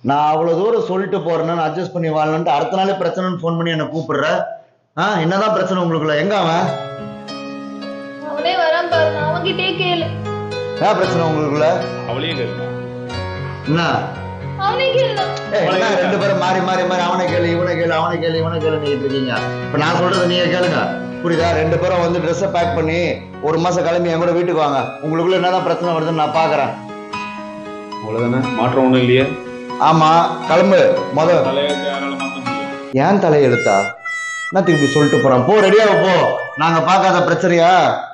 நான் அவ்வளவு தூரம் சொல்லிட்டு போறேன்னு அட்ஜஸ்ட் பண்ணி வாழணும்ட்டு அடுத்த நாளே பிரச்சனைன்னு ஃபோன் பண்ணி என்ன கூப்பிடுற ஆ என்னதான் பிரச்சனை உங்களுக்குள்ள எங்க அவன் அவனே வரான் பாரு நான் அவன்கிட்டயே கேளு என்ன பிரச்சனை உங்களுக்குள்ள அவளையும் கேட்கலாம் என்ன அவனே கேளு ஏய், என்ன ரெண்டு பேரும் மாறி மாறி மாறி அவனை கேளு இவனை கேளு அவனை கேளு இவனை கேளு நீங்க இருக்கீங்க இப்ப நான் சொல்றதை நீங்க கேளுங்க புரியுதா ரெண்டு பேரும் வந்து ட்ரெஸ்ஸை பேக் பண்ணி ஒரு மாசம் கிளம்பி என் கூட வீட்டுக்கு வாங்க உங்களுக்குள்ள என்னதான் பிரச்சனை வருதுன்னு நான் பாக்குறேன் அவ்வளவுதானே மாற்றம் ஒண்ணும் இல்லையே ஆமா கிளம்பு முத தலையெழுத்து யாரால மாத்த முடியும் ஏன் தலையெழுத்தா என்ன திருப்பி சொல்லிட்டு போறான் போ ரெடியா போ நாங்க பார்க்காத பிரச்சனையா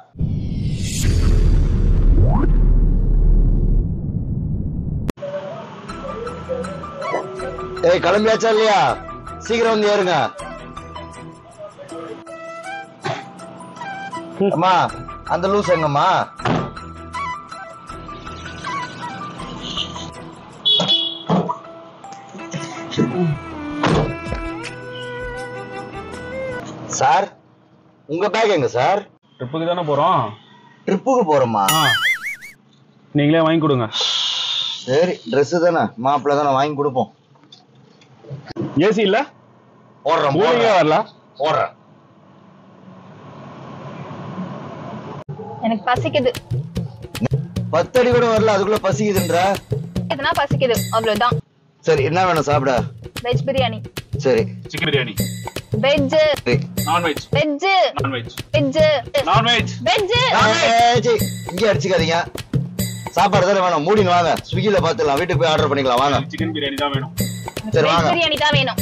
ஏய் கிளம்பியாச்சா இல்லையா சீக்கிரம் வந்து ஏறுங்க அம்மா அந்த லூஸ் எங்கம்மா சார் உங்க பேக் எங்க சார் ட்ரிப்புக்கு தானே போறோம் ட்ரிப்புக்கு போறோமா ஆ நீங்களே வாங்கி கொடுங்க சரி Dress தானே மாப்பிள்ள தானே வாங்கி கொடுப்போம் ஏசி இல்ல போடுறோம் கூலிங்கே போடுறேன் வரல போடுறேன் எனக்கு பசிக்குது பத்தடி கூட வரல அதுக்குள்ள பசிக்குதுன்ற எதுனா பசிக்குது அவ்வளவுதான் சரி என்ன வேணும் சாப்பிட வெஜ் பிரியாணி சரி சிக்கன் பிரியாணி வெஜ் சரி. Non veg veg non veg veg non veg veg ஏய், சீ, இங்கே அடிச்சுக்காதீங்க சாப்பாடு தானே வேணும் மூடின்னு வாங்க ஸ்விக்கில பாத்துக்கலாம் வீட்டுக்கு போய் ஆர்டர் பண்ணிக்கலாம் வாங்க சிக்கன் பிரியாணி தான் வேணும் சரி வெஜ் வாங்க பிரியாணி தான் வேணும்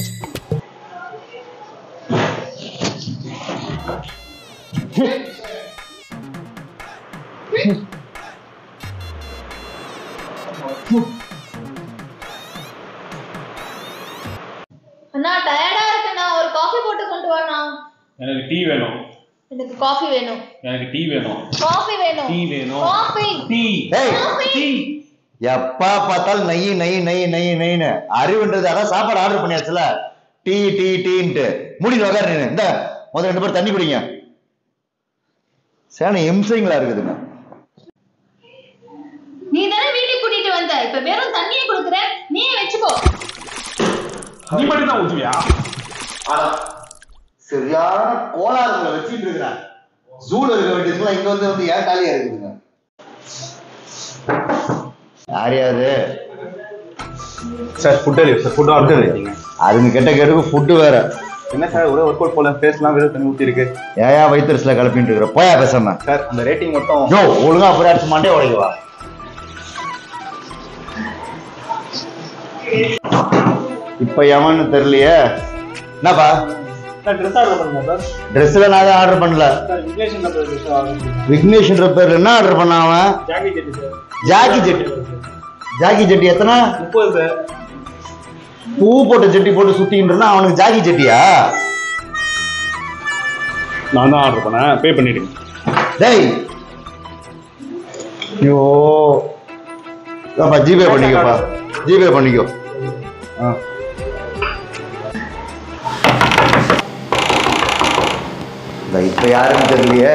அண்ணா டயர்டா இருக்குண்ணா ஒரு காஃபி போட்டு கொண்டு வாண்ணா எனக்கு டீ வேணும் எனக்கு காஃபி வேணும் எனக்கு டீ வேணும் காஃபி வேணும் டீ வேணும் காஃபி டீ ஏய் டீ எப்பா பார்த்தாலும் நெய் நெய் நெய் நெய் நெய்னு அறிவுன்றது அதான் சாப்பாடு ஆர்டர் பண்ணியாச்சுல டீ டீ டீன்ட்டு மூடிட்டு உக்காரு நீனு இந்த முதல்ல ரெண்டு பேரும் தண்ணி குடிங்க சேன இம்சைங்களா இருக்குதுங்க நீ தானே வீட்டுக்கு கூட்டிட்டு வந்த இப்ப வெறும் தண்ணியை கொடுக்குற நீயே வச்சுக்கோ நீ மட்டும் தான் ஊத்துவியா சரியான கோளாறுகளை வச்சிட்டு இருக்கிறேன் ஜூல இருக்க வேண்டியதுலாம் இங்க வந்து வந்து ஏன் காலியா இருக்குதுங்க யாரையாது sir food delivery sir food order பண்ணிட்டீங்க அதுங்க கெட்ட கேட்டுக்கு ஃபுட்டு வேற என்ன சார் ஒரே ஒர்க் அவுட் போல ஃபேஸ்லாம் வெறும் தண்ணி ஊத்தி இருக்கு ஏயா வயிற்றுல கிளப்பிட்டு இருக்கிற போயா பேசாம சார் அந்த ரேட்டிங் மட்டும் யோ ஒழுங்கா அப்புறம் அடிச்சு மண்டே உடைக்கவா இப்ப எவன்னு தெரியலையே என்னப்பா சார் ட்ரெஸ் ஆர்டர் பண்ணுங்க சார் ட்ரெஸ்ல நான் தான் ஆர்டர் பண்ணல சார் விக்னேஷன் நம்பர் ட்ரெஸ் ஆர்டர் பண்ணுங்க விக்னேஷ்ன்ற பேர்ல என்ன ஆர்டர் பண்ண அவன் ஜாக்கி ஜெட்டி சார் ஜாக்கி ஜெட்டி ஜாக்கி ஜெட்டி எத்தனை முப்பது சார் பூ போட்ட ஜெட்டி போட்டு சுத்தின்னு இருந்தா அவனுக்கு ஜாக்கி ஜெட்டியா நான் தான் ஆர்டர் பண்ணேன் பே பண்ணிடுங்க டேய் ஐயோ அப்பா ஜிபே பண்ணிக்கோப்பா ஜிபே பண்ணிக்கோ ஆ இந்த இப்ப யாருன்னு தெரியலையே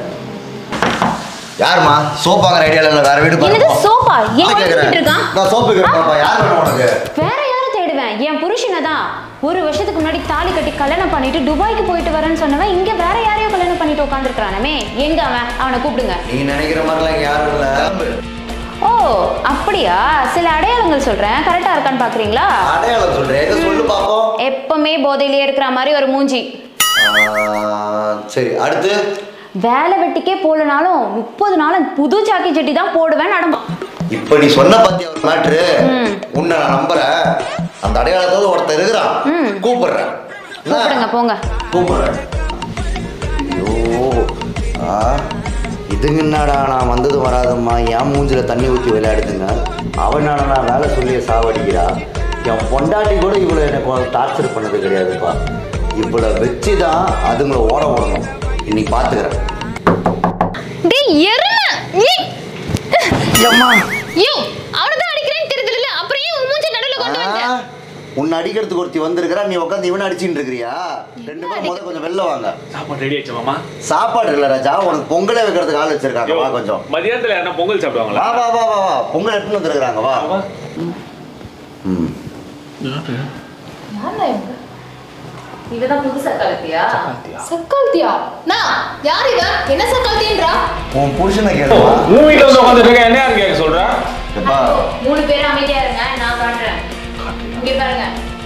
யாருமா சோப் வாங்குற ஐடியால இல்ல வேற வீடு என்னது பாருப்பா. சோப்பா ஏன் நான் கேக்குறேன். வாங்கிட்டு இருக்கான் நான் சோப்பு கேட்பாப்பா யார் வேணும் உனக்கு வேற யாரை தேடுவேன் என் புருஷனை தான் ஒரு வருஷத்துக்கு முன்னாடி தாலி கட்டி கல்யாணம் பண்ணிட்டு துபாய்க்கு போயிட்டு வரேன்னு சொன்னவன் இங்க வேற யாரையோ கல்யாணம் பண்ணிட்டு உட்காந்துருக்கானமே எங்க அவன் அவனை கூப்பிடுங்க நீ நினைக்கிற மாதிரிலாம் இங்க யாரும் இல்ல ஓ அப்படியா சில அடையாளங்கள் சொல்றேன் கரெக்டா இருக்கான்னு பாக்குறீங்களா அடையாளம் சொல்றேன் எங்க சொல்லு பாப்போம் எப்பவுமே போதையிலே இருக்கிற மாதிரி ஒரு மூஞ்சி ஆ, சரி அடுத்து வேலை வெட்டிக்கே போலனாலும் முப்பது நாள் புது ஜாக்கி ஜெட்டி தான் போடுவேன் நடமா இப்ப நீ சொன்ன பத்தி ஒரு மேட்ரு ம். உன்னை நான் நம்புறேன் அந்த அடையாளத்தோட ஒருத்தர் இருக்கிறான் ம். கூப்பிடுறேன் என்ன? கூப்பிடுங்க போங்க கூப்பிடுறேன் ஐயோ ஆ இதுங்க என்னடா நான் வந்தது வராதம்மா என் மூஞ்சில தண்ணி ஊற்றி விளையாடுதுங்க அவன் நான் வேலை சொல்லி சாவடிக்கிறா என் பொண்டாட்டி கூட இவ்வளோ எனக்கு டார்ச்சர் பண்ணது கிடையாதுப்பா இவ்வளோ வச்சு தான் அதுங்களை ஓட விடணும் இன்னைக்கு பார்த்துக்கிறேன் டேய் எருமை ஏய் அம்மா யோ அவனை தான் அடிக்கிறேன்னு தெரியுதுல்ல அப்புறம் ஏன் உன் மூஞ்ச நடுவுல கொண்டு வந்த ஆ, உன்னை அடிக்கிறதுக்கு ஒருத்தி வந்திருக்கிறா நீ உட்காந்து இவனை அடிச்சுட்டு இருக்கிறியா ரெண்டு பேரும் முத கொஞ்சம் வெளில வாங்க சாப்பாடு ரெடி ஆயிடுச்சு மாமா சாப்பாடு இல்ல ராஜா உனக்கு பொங்கலே வைக்கிறதுக்கு ஆள் வச்சிருக்காங்க வா கொஞ்சம் மதியானத்துல என்ன பொங்கல் சாப்பிடுவாங்களா வா வா வா வா வா பொங்கல் எடுத்துன்னு வந்துருக்காங்க வா ம் யாரா இவங்க இவதான் புது சக்காலத்தியா சக்கால்த்தியா நான் யார் இவ என்ன சக்கால்த்தின்றா உன் புருஷனை கேளுமா உன் வீட்டில் வந்து உட்காந்துட்டு இருக்க என்ன யாரு கேட்க சொல்ற எப்பா மூணு பேரும் அமைதியா இருங்க நான் காட்டுறேன் இங்க பாருங்க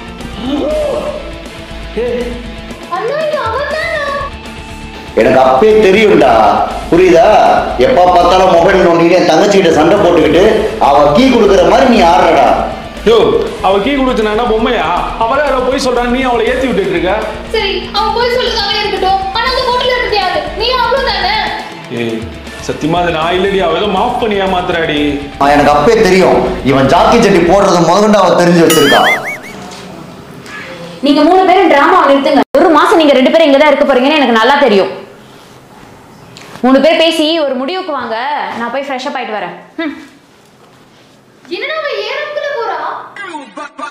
அண்ணா இது அவன் எனக்கு அப்பே தெரியும்டா புரியுதா எப்ப பார்த்தாலும் மொபைல் நோண்டிட்டு என் தங்கச்சிகிட்ட சண்டை போட்டுக்கிட்டு அவ கீ கொடுக்குற மாதிரி நீ ஆடுறடா யோ அவ கீ கொடுத்துனா பொம்மையா அவளே யாரோ போய் சொல்றான் நீ அவளை ஏத்தி விட்டுட்டு இருக்க சரி அவன் போய் சொல்லுங்க அவன் இருக்கட்டும் ஆனா அந்த ஹோட்டல்ல இருக்கிறது யாரு நீ அவ்வளவு தானே ஏய் சத்தியமா அது நான் இல்லடி அவ ஏதோ மாஃப் பண்ணி ஏமாத்துறாடி ஆ, எனக்கு அப்பே தெரியும் இவன் ஜாக்கி சட்டி போடுறது முதல்ல அவ தெரிஞ்சு வச்சிருக்கான் நீங்க மூணு பேரும் டிராமா நிறுத்துங்க ஒரு மாசம் நீங்க ரெண்டு பேரும் இங்க தான் இருக்க போறீங்கன்னு எனக்கு நல்லா தெரியும் மூணு பேர் பேசி ஒரு முடிவுக்கு வாங்க நான் போய் ஃப்ரெஷ் அப் ஆயிட்டு வரேன் ம். என்னடா அவன் ஏறக்குள்ள போறா